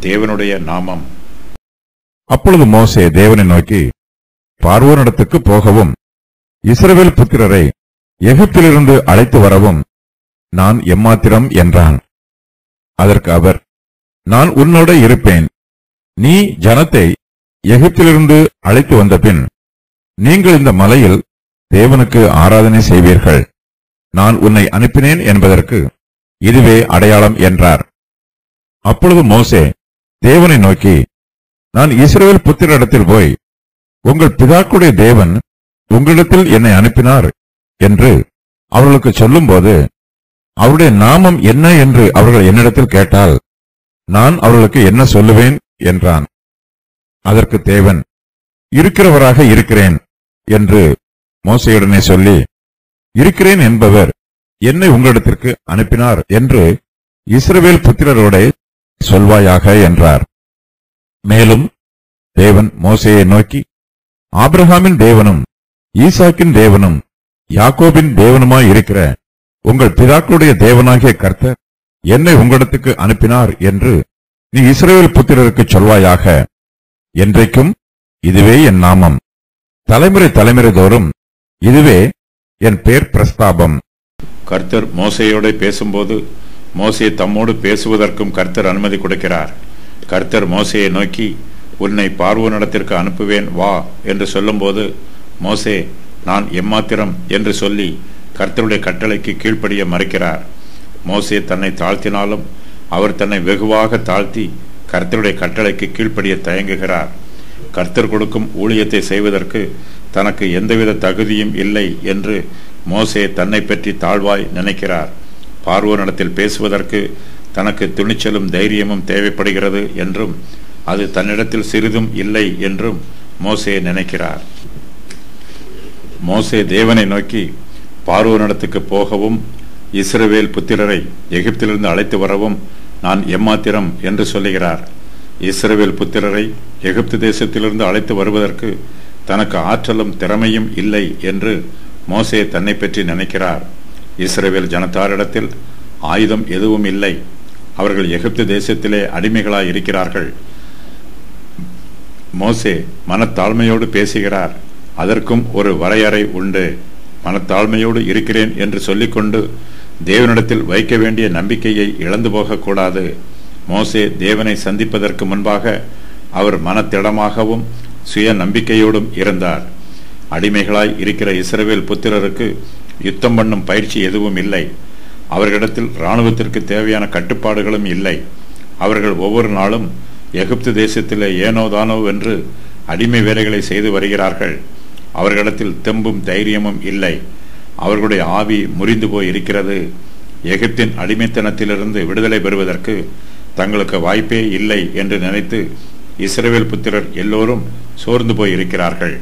தேவனுடைய நாமம் அப்பொழுது மோசே தேவனை நோக்கி பார்வோனிடத்துக்கு போகவும் இஸ்ரவேல் புத்திரரை எகிப்திலிருந்து அழைத்து வரவும் நான் எம்மாத்திரம் என்றான் அதற்கு அவர் நான் உன்னோட இருப்பேன் நீ ஜனத்தை எகிப்திலிருந்து அழைத்து வந்தபின் நீங்கள் இந்த மலையில் தேவனுக்கு ஆராதனை செய்வீர்கள் நான் உன்னை அனுப்பினேன் என்பதற்கு இதுவே அடையாளம் என்றார் அப்பொழுது மோசே தேவனை நோக்கி நான் இஸ்ரவேல் புத்திரிடத்தில் போய் உங்கள் பிதாக்களுடைய தேவன் உங்களிடத்தில் என்னை அனுப்பினார் என்று அவர்களுக்கு சொல்லும்போது அவருடைய நாமம் என்ன என்று அவர்கள் என்னிடத்தில் கேட்டால் நான் அவர்களுக்கு என்ன சொல்லுவேன் என்றான் அதற்கு தேவன் இருக்கிறவராக இருக்கிறேன் என்று மோசையுடனே சொல்லி இருக்கிறேன் என்பவர் என்னை உங்களிடத்திற்கு அனுப்பினார் என்று இஸ்ரவேல் புத்திரரோட சொல்வாயாக என்றார் மேலும் தேவன் மோசேயை நோக்கி ஆபிரகாமின் தேவனும் ஈசாக்கின் தேவனும் யாக்கோபின் தேவனுமாய் இருக்கிற உங்கள் பிதாக்களுடைய தேவனாகிய கர்த்தர் என்னை உங்களிடத்துக்கு அனுப்பினார் என்று நீ இஸ்ரவேல் புத்திரருக்கு சொல்வாயாக என்றைக்கும் இதுவே என் நாமம் தலைமுறை தலைமுறை தோறும் இதுவே என் பேர் பிரஸ்தாபம் கர்த்தர் மோசையோட பேசும்போது மோசே தம்மோடு பேசுவதற்கும் கர்த்தர் அனுமதி கொடுக்கிறார் கர்த்தர் மோசையை நோக்கி உன்னை பார்வோனிடத்திற்கு அனுப்புவேன் வா என்று சொல்லும்போது மோசே நான் எம்மாத்திரம் என்று சொல்லி கர்த்தருடைய கட்டளைக்கு கீழ்ப்படிய மறுக்கிறார் மோசே தன்னை தாழ்த்தினாலும் அவர் தன்னை வெகுவாக தாழ்த்தி கர்த்தருடைய கட்டளைக்கு கீழ்ப்படிய தயங்குகிறார் கர்த்தர் கொடுக்கும் ஊழியத்தை செய்வதற்கு தனக்கு எந்தவித தகுதியும் இல்லை என்று மோசே தன்னை பற்றி தாழ்வாய் நினைக்கிறார் பார்வோனிடத்தில் பேசுவதற்கு தனக்கு துணிச்சலும் தைரியமும் தேவைப்படுகிறது என்றும் அது தன்னிடத்தில் சிறிதும் இல்லை என்றும் மோசே நினைக்கிறார் மோசே தேவனை நோக்கி பார்வோனிடத்துக்கு போகவும் இஸ்ரவேல் புத்திரரை எகிப்திலிருந்து அழைத்து வரவும் நான் எம்மாத்திரம் என்று சொல்லுகிறார் இஸ்ரவேல் புத்திரரை எகிப்து தேசத்திலிருந்து அழைத்து வருவதற்கு தனக்கு ஆற்றலும் திறமையும் இல்லை என்று மோசே தன்னை பற்றி நினைக்கிறார் இஸ்ரவேல் ஜனத்தாரிடத்தில் ஆயுதம் எதுவும் இல்லை அவர்கள் எகிப்து தேசத்திலே அடிமைகளாய் இருக்கிறார்கள் மோசே மனத்தாழ்மையோடு பேசுகிறார் அதற்கும் ஒரு வரையறை உண்டு மனத்தாழ்மையோடு இருக்கிறேன் என்று சொல்லிக்கொண்டு தேவனிடத்தில் வைக்க வேண்டிய நம்பிக்கையை இழந்து போகக்கூடாது மோசே தேவனை சந்திப்பதற்கு முன்பாக அவர் மனத்திடமாகவும் சுய நம்பிக்கையோடும் இருந்தார் அடிமைகளாய் இருக்கிற இஸ்ரவேல் புத்திரருக்கு யுத்தம் பண்ணும் பயிற்சி எதுவும் இல்லை அவர்களிடத்தில் இராணுவத்திற்கு தேவையான கட்டுப்பாடுகளும் இல்லை அவர்கள் ஒவ்வொரு நாளும் எகிப்து தேசத்திலே ஏனோதானோ என்று அடிமை வேலைகளை செய்து வருகிறார்கள் அவர்களிடத்தில் தெம்பும் தைரியமும் இல்லை அவர்களுடைய ஆவி முறிந்து போய் இருக்கிறது எகிப்தின் அடிமைத்தனத்திலிருந்து விடுதலை பெறுவதற்கு தங்களுக்கு வாய்ப்பே இல்லை என்று நினைத்து இஸ்ரவேல் புத்திரர் எல்லோரும் சோர்ந்து போய் இருக்கிறார்கள்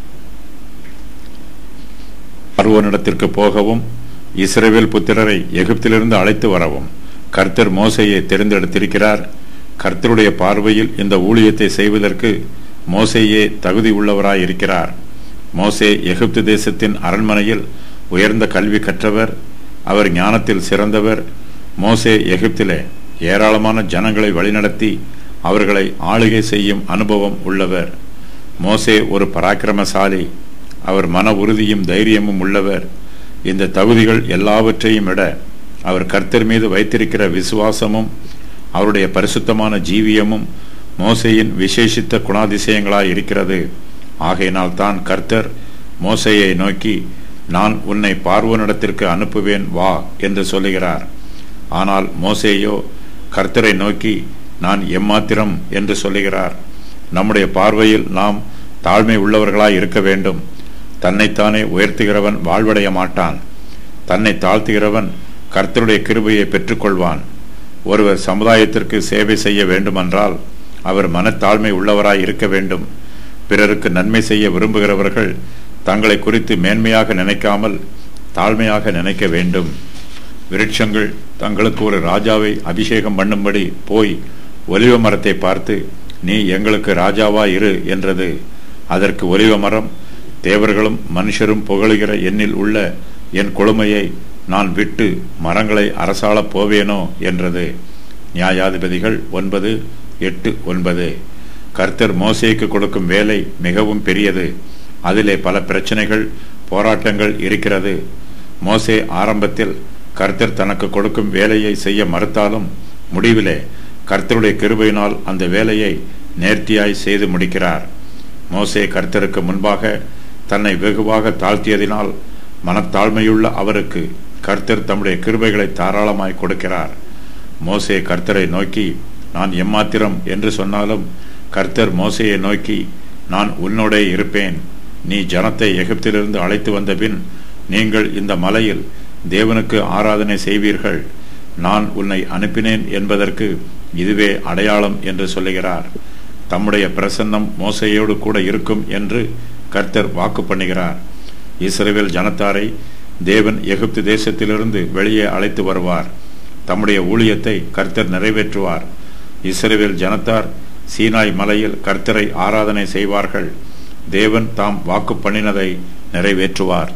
பார்வோனிடத்திற்கு போகவும் இஸ்ரவேல் புத்திரரை எகிப்திலிருந்து அழைத்து வரவும் கர்த்தர் மோசையை தேர்ந்தெடுத்திருக்கிறார் கர்த்தருடைய பார்வையில் இந்த ஊழியத்தை செய்வதற்கு மோசேயே தகுதி உள்ளவராய் இருக்கிறார் மோசே எகிப்து தேசத்தின் அரண்மனையில் உயர்ந்த கல்வி கற்றவர் அவர் ஞானத்தில் சிறந்தவர் மோசே எகிப்திலே ஏராளமான ஜனங்களை வழிநடத்தி அவர்களை ஆளுகை செய்யும் அனுபவம் உள்ளவர் மோசே ஒரு பராக்கிரமசாலி அவர் மன உறுதியும் தைரியமும் உள்ளவர் இந்த தகுதிகள் எல்லாவற்றையும் விட அவர் கர்த்தர் மீது வைத்திருக்கிற விசுவாசமும் அவருடைய பரிசுத்தமான ஜீவியமும் மோசையின் விசேஷித்த குணாதிசயங்களாய் இருக்கிறது ஆகையினால் தான் கர்த்தர் மோசையை நோக்கி நான் உன்னை பார்வோனிடத்திற்கு அனுப்புவேன் வா என்று சொல்லுகிறார் ஆனால் மோசேயோ கர்த்தரை நோக்கி நான் எம்மாத்திரம் என்று சொல்லுகிறார் நம்முடைய பார்வையில் நாம் தாழ்மை உள்ளவர்களாய் இருக்க வேண்டும் தன்னைத்தானே உயர்த்துகிறவன் வாழ்வடைய மாட்டான் தன்னை தாழ்த்துகிறவன் கர்த்தருடைய கிருபையை பெற்றுக்கொள்வான் ஒருவர் சமுதாயத்திற்கு சேவை செய்ய வேண்டுமென்றால் அவர் மனத்தாழ்மை உள்ளவராய் இருக்க வேண்டும் பிறருக்கு நன்மை செய்ய விரும்புகிறவர்கள் தங்களை குறித்து மேன்மையாக நினைக்காமல் தாழ்மையாக நினைக்க வேண்டும் விருட்சங்கள் தங்களுக்கு ஒரு ராஜாவை அபிஷேகம் பண்ணும்படி போய் ஒலிவ மரத்தை பார்த்து நீ எங்களுக்கு ராஜாவா இரு என்றது அதற்கு ஒலிவ மரம் தேவர்களும் மனுஷரும் புகழுகிற எண்ணில் உள்ள என் கொழுமையை நான் விட்டு மரங்களை அரசாளப் போவேனோ என்றது நியாயாதிபதிகள் ஒன்பது எட்டு ஒன்பது கர்த்தர் மோசேக்கு கொடுக்கும் வேலை மிகவும் பெரியது அதிலே பல பிரச்சனைகள் போராட்டங்கள் இருக்கிறது மோசே ஆரம்பத்தில் கர்த்தர் தனக்கு கொடுக்கும் வேலையை செய்ய மறுத்தாலும் முடிவிலே கர்த்தருடைய கிருபையினால் அந்த வேலையை நேர்த்தியாய் செய்து முடிக்கிறார் மோசே கர்த்தருக்கு முன்பாக தன்னை வெகுவாக தாழ்த்தியதினால் மனத்தாழ்மையுள்ள அவருக்கு கர்த்தர் தம்முடைய கிருபைகளை தாராளமாய் கொடுக்கிறார் மோசே கர்த்தரை நோக்கி நான் எம்மாத்திரம் என்று சொன்னாலும் கர்த்தர் மோசையை நோக்கி நான் உன்னோடே இருப்பேன் நீ ஜனத்தை எகிப்திலிருந்து அழைத்து வந்த பின் நீங்கள் இந்த மலையில் தேவனுக்கு ஆராதனை செய்வீர்கள் நான் உன்னை அனுப்பினேன் என்பதற்கு இதுவே அடையாளம் என்று சொல்லுகிறார் தம்முடைய பிரசன்னம் மோசையோடு கூட இருக்கும் என்று கர்த்தர் வாக்கு பண்ணுகிறார் இஸ்ரேல் ஜனத்தாரை தேவன் எகிப்து தேசத்திலிருந்து வெளியே அழைத்து வருவார் தம்முடைய ஊழியத்தை கர்த்தர் நிறைவேற்றுவார் இஸ்ரேல் ஜனத்தார் சீனாய் மலையில் கர்த்தரை ஆராதனை செய்வார்கள் தேவன் தாம் வாக்கு பண்ணினதை நிறைவேற்றுவார்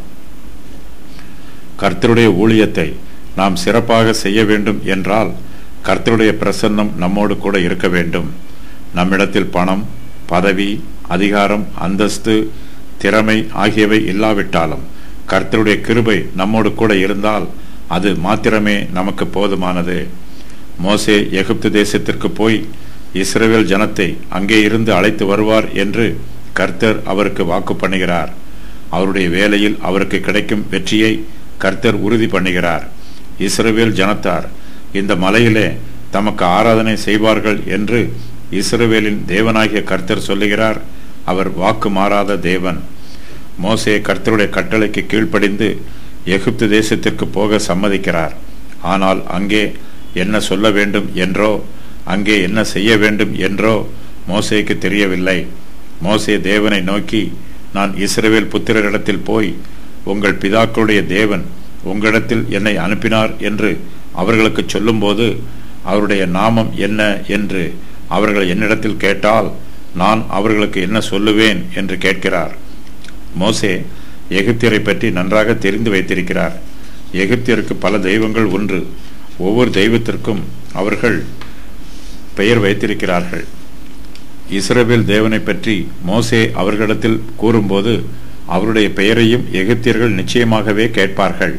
கர்த்தருடைய ஊழியத்தை நாம் சிறப்பாக செய்ய வேண்டும் என்றால் கர்த்தருடைய பிரசன்னம் நம்மோடு கூட இருக்க வேண்டும் நம்மிடத்தில் பணம் பதவி அதிகாரம் அந்தஸ்து திறமை ஆகியவை இல்லாவிட்டாலும் கர்த்தருடைய கிருபை நம்மோடு கூட இருந்தால் அது மாத்திரமே நமக்கு போதுமானது மோசே எகிப்து தேசத்திற்கு போய் இஸ்ரேல் ஜனத்தை அங்கே இருந்து அழைத்து வருவார் என்று கர்த்தர் அவருக்கு வாக்கு பண்ணுகிறார் அவருடைய வேலையில் அவருக்கு கிடைக்கும் வெற்றியை கர்த்தர் உறுதி பண்ணுகிறார் இஸ்ரவேல் ஜனத்தார் இந்த மலையிலே தமக்கு ஆராதனை செய்வார்கள் என்று இஸ்ரவேலின் தேவனாகிய கர்த்தர் சொல்லுகிறார் அவர் வாக்கு மாறாத தேவன் மோசே கர்த்தருடைய கட்டளைக்கு கீழ்ப்படிந்து எகிப்து தேசத்திற்கு போக சம்மதிக்கிறார் ஆனால் அங்கே என்ன சொல்ல வேண்டும் என்றோ அங்கே என்ன செய்ய வேண்டும் என்றோ மோசேக்கு தெரியவில்லை மோசே தேவனை நோக்கி நான் இஸ்ரவேல் புத்திரரிடத்தில் போய் உங்கள் பிதாக்களுடைய தேவன் உங்களிடத்தில் என்னை அனுப்பினார் என்று அவர்களுக்கு சொல்லும்போது அவருடைய நாமம் என்ன என்று அவர்கள் என்னிடத்தில் கேட்டால் நான் அவர்களுக்கு என்ன சொல்லுவேன் என்று கேட்கிறார் மோசே எகிப்தியரை பற்றி நன்றாக தெரிந்து வைத்திருக்கிறார் எகிப்தியருக்கு பல தெய்வங்கள் ஒன்று ஒவ்வொரு தெய்வத்திற்கும் அவர்கள் பெயர் வைத்திருக்கிறார்கள் இஸ்ரவேல் தேவனை பற்றி மோசே அவர்களிடத்தில் கூறும்போது அவருடைய பெயரையும் எகிப்தியர்கள் நிச்சயமாகவே கேட்பார்கள்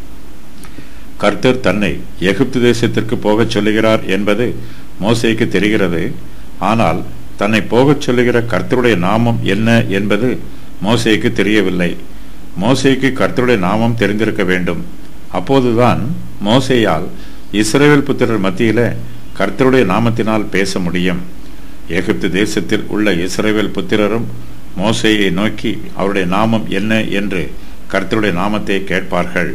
கர்த்தர் தன்னை எகிப்து தேசத்திற்கு போகச் சொல்லுகிறார் என்பது மோசேக்கு தெரிகிறது ஆனால் தன்னை போகச் சொல்லுகிற கர்த்தருடைய நாமம் என்ன என்பது மோசேக்கு தெரியவில்லை மோசேக்கு கர்த்தருடைய நாமம் தெரிந்திருக்க வேண்டும் அப்போதுதான் மோசேயால் இஸ்ரேல் புத்திரர் மத்தியில கர்த்தருடைய நாமத்தினால் பேச முடியும் எகிப்து தேசத்தில் உள்ள இஸ்ரேல் புத்திரரும் மோசையை நோக்கி அவருடைய நாமம் என்ன என்று கர்த்தருடைய நாமத்தை கேட்பார்கள்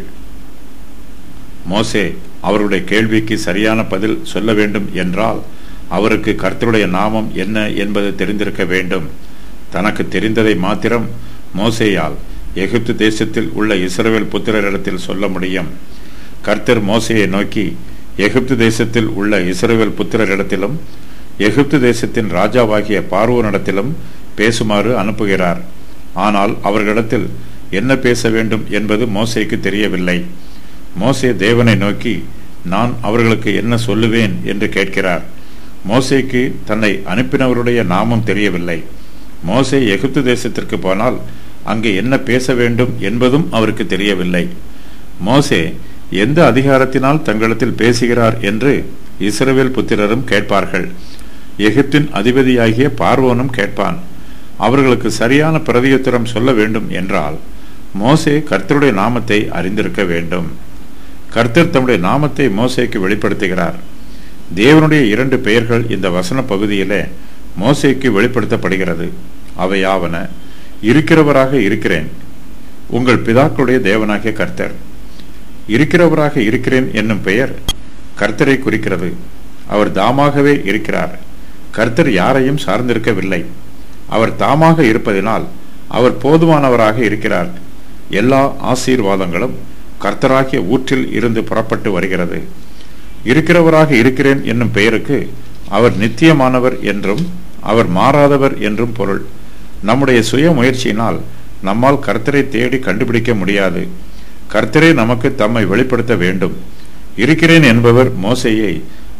மோசே அவருடைய கேள்விக்கு சரியான பதில் சொல்ல வேண்டும் என்றால் அவருக்கு கர்த்தருடைய நாமம் என்ன என்பது தெரிந்திருக்க வேண்டும் தனக்கு தெரிந்ததை மாத்திரம் மோசேயால் எகிப்து தேசத்தில் உள்ள இஸ்ரவேல் புத்திரரிடத்தில் சொல்ல முடியும் கர்த்தர் மோசையை நோக்கி எகிப்து தேசத்தில் உள்ள இஸ்ரவேல் புத்திரரிடத்திலும் எகிப்து தேசத்தின் ராஜாவாகிய பார்வோனிடத்திலும் பேசுமாறு அனுப்புகிறார் ஆனால் அவர்களிடத்தில் என்ன பேச வேண்டும் என்பது மோசேக்கு தெரியவில்லை மோசே தேவனை நோக்கி நான் அவர்களுக்கு என்ன சொல்லுவேன் என்று கேட்கிறார் மோசேக்கு தன்னை அனுப்பினவருடைய நாமம் தெரியவில்லை மோசே எகிப்து தேசத்திற்கு போனால் அங்கே என்ன பேச வேண்டும் என்பதும் அவருக்கு தெரியவில்லை மோசே எந்த அதிகாரத்தினால் தங்களிடத்தில் பேசுகிறார் என்று இஸ்ரவேல் புத்திரரும் கேட்பார்கள் எகிப்தின் அதிபதியாகிய பார்வோனும் கேட்பான் அவர்களுக்கு சரியான பிரதியுத்தரம் சொல்ல வேண்டும் என்றால் மோசே கர்த்தருடைய நாமத்தை அறிந்திருக்க வேண்டும் கர்த்தர் தம்முடைய நாமத்தை மோசேக்கு வெளிப்படுத்துகிறார் தேவனுடைய இரண்டு பெயர்கள் இந்த வசன பகுதியிலே மோசேக்கு வெளிப்படுத்தப்படுகிறது அவையாவன இருக்கிறவராக இருக்கிறேன் உங்கள் பிதாக்களுடைய தேவனாகிய கர்த்தர் இருக்கிறவராக இருக்கிறேன் என்னும் பெயர் கர்த்தரை குறிக்கிறது அவர் தாமாகவே இருக்கிறார் கர்த்தர் யாரையும் சார்ந்திருக்கவில்லை அவர் தாமாக இருப்பதினால் அவர் போதுமானவராக இருக்கிறார் எல்லா ஆசீர்வாதங்களும் கர்த்தராகிய ஊற்றில் இருந்து புறப்பட்டு வருகிறது இருக்கிறவராக இருக்கிறேன் என்னும் பெயருக்கு அவர் நித்தியமானவர் என்றும் அவர் மாறாதவர் என்றும் பொருள் நம்முடைய சுய முயற்சியினால் நம்மால் கர்த்தரை தேடி கண்டுபிடிக்க முடியாது கர்த்தரே நமக்கு தம்மை வெளிப்படுத்த வேண்டும் இருக்கிறேன் என்பவர் மோசையை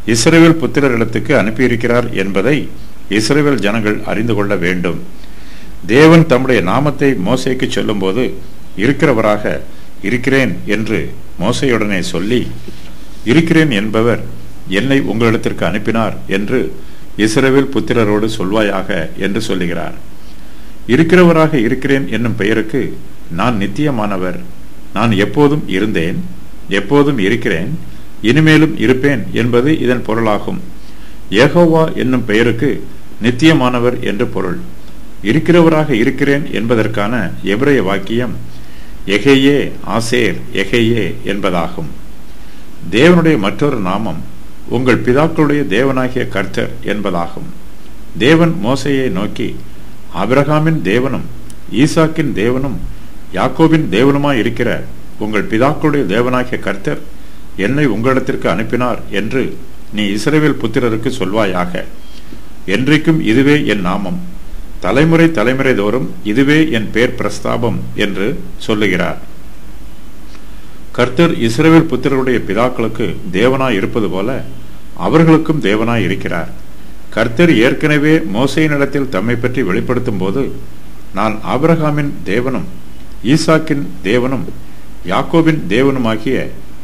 இஸ்ரவேல் புத்திரரிடத்துக்கு அனுப்பியிருக்கிறார் என்பதை இஸ்ரவேல் ஜனங்கள் அறிந்து கொள்ள வேண்டும் தேவன் தம்முடைய நாமத்தை மோசைக்கு சொல்லும்போது இருக்கிறவராக இருக்கிறேன் என்று மோசையுடனே சொல்லி இருக்கிறேன் என்பவர் என்னை உங்களிடத்திற்கு அனுப்பினார் என்று இஸ்ரவேல் புத்திரரோடு சொல்வாயாக என்று சொல்லுகிறார் இருக்கிறவராக இருக்கிறேன் என்னும் பெயருக்கு நான் நித்தியமானவர் நான் எப்போதும் இருந்தேன் எப்போதும் இருக்கிறேன் இனிமேலும் இருப்பேன் என்பது இதன் பொருளாகும் ஏகோவா என்னும் பெயருக்கு நித்தியமானவர் என்று பொருள் இருக்கிறவராக இருக்கிறேன் என்பதற்கான எபிரேய வாக்கியம் எகேயே ஆசேர் எகேயே என்பதாகும் தேவனுடைய மற்றொரு நாமம் உங்கள் பிதாக்களுடைய தேவனாகிய கர்த்தர் என்பதாகும் தேவன் மோசையை நோக்கி அபிரகாமின் தேவனும் ஈசாக்கின் தேவனும் யாக்கோபின் தேவனுமாய் இருக்கிற உங்கள் பிதாக்களுடைய தேவனாகிய கர்த்தர் என்னை உங்களிடத்திற்கு அனுப்பினார் என்று நீ இஸ்ரவேல் புத்திரருக்கு சொல்வாயாக என்றைக்கும் இதுவே என் நாமம் தலைமுறை தலைமுறை தோறும் இதுவே என் பேர் பிரஸ்தாபம் என்று சொல்லுகிறார் கர்த்தர் இஸ்ரவேல் புத்திரருடைய பிதாக்களுக்கு தேவனாய் இருப்பது போல அவர்களுக்கும் தேவனாய் இருக்கிறார் கர்த்தர் ஏற்கனவே மோசையினிடத்தில் தம்மை பற்றி வெளிப்படுத்தும் போது நான் ஆபிரகாமின் தேவனும் ஈசாக்கின் தேவனும் யாக்கோபின் தேவனுமாகிய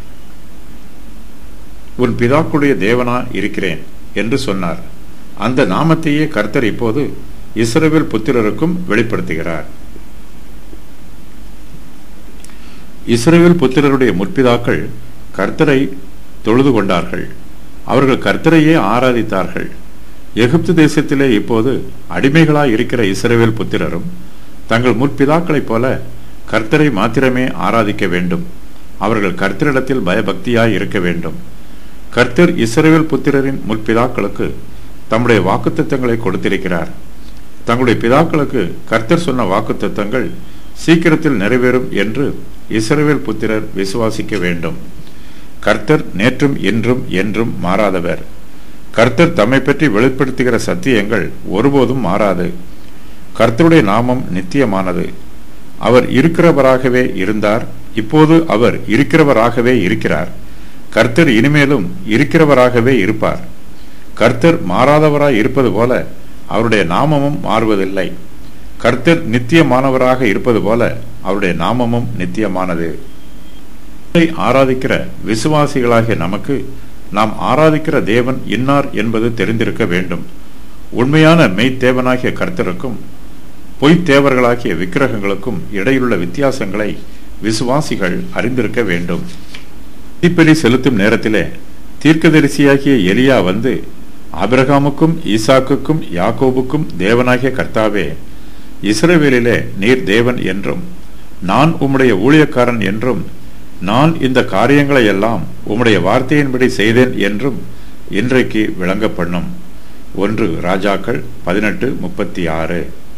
உன் பிதாக்குடைய தேவனா இருக்கிறேன் என்று சொன்னார் அந்த நாமத்தையே கர்த்தர் இப்போது இஸ்ரவேல் புத்திரருக்கும் வெளிப்படுத்துகிறார் இஸ்ரவேல் புத்திரருடைய முற்பிதாக்கள் கர்த்தரை தொழுது கொண்டார்கள் அவர்கள் கர்த்தரையே ஆராதித்தார்கள் எகிப்து தேசத்திலே இப்போது அடிமைகளாய் இருக்கிற இஸ்ரவேல் புத்திரரும் தங்கள் முற்பிதாக்களைப் போல கர்த்தரை மாத்திரமே ஆராதிக்க வேண்டும் அவர்கள் கர்த்தரிடத்தில் பயபக்தியாய் இருக்க வேண்டும் கர்த்தர் இஸ்ரவேல் புத்திரரின் முற்பிதாக்களுக்கு தம்முடைய வாக்குத்தத்தங்களை கொடுத்திருக்கிறார் தங்களுடைய பிதாக்களுக்கு கர்த்தர் சொன்ன வாக்குத்தத்தங்கள் சீக்கிரத்தில் நிறைவேறும் என்று இஸ்ரவேல் புத்திரர் விசுவாசிக்க வேண்டும் கர்த்தர் நேற்றும் இன்றும் என்றும் மாறாதவர் கர்த்தர் தம்மை பற்றி வெளிப்படுத்துகிற சத்தியங்கள் ஒருபோதும் மாறாது கர்த்தருடைய நாமம் நித்தியமானது அவர் இருக்கிறவராகவே இருந்தார் இப்போது அவர் இருக்கிறவராகவே இருக்கிறார் கர்த்தர் இனிமேலும் இருக்கிறவராகவே இருப்பார் கர்த்தர் மாறாதவராய் இருப்பது போல அவருடைய நாமமும் மாறுவதில்லை கர்த்தர் நித்தியமானவராக இருப்பது போல அவருடைய நாமமும் நித்தியமானது ஆராதிக்கிற விசுவாசிகளாகிய நமக்கு நாம் ஆராதிக்கிற தேவன் இன்னார் என்பது தெரிந்திருக்க வேண்டும் உண்மையான மெய்த்தேவனாகிய கர்த்தருக்கும் பொய்த் தேவர்களாகிய விக்கிரகங்களுக்கும் இடையிலுள்ள வித்தியாசங்களை விசுவாசிகள் அறிந்திருக்க வேண்டும் தீப்பலி செலுத்தும் நேரத்திலே தீர்க்கதரிசியாகிய எலியா வந்து ஆபிரகாமுக்கும் ஈசாக்குக்கும் யாக்கோபுக்கும் தேவனாகிய கர்த்தாவே இஸ்ரவேலிலே நீர் தேவன் என்றும் நான் உம்முடைய ஊழியக்காரன் என்றும் நான் இந்த காரியங்களை எல்லாம் உம்முடைய வார்த்தையின்படி செய்தேன் என்றும் இன்றைக்கு விளங்க பண்ணும் ஒன்று ராஜாக்கள் பதினெட்டு முப்பத்தி ஆறு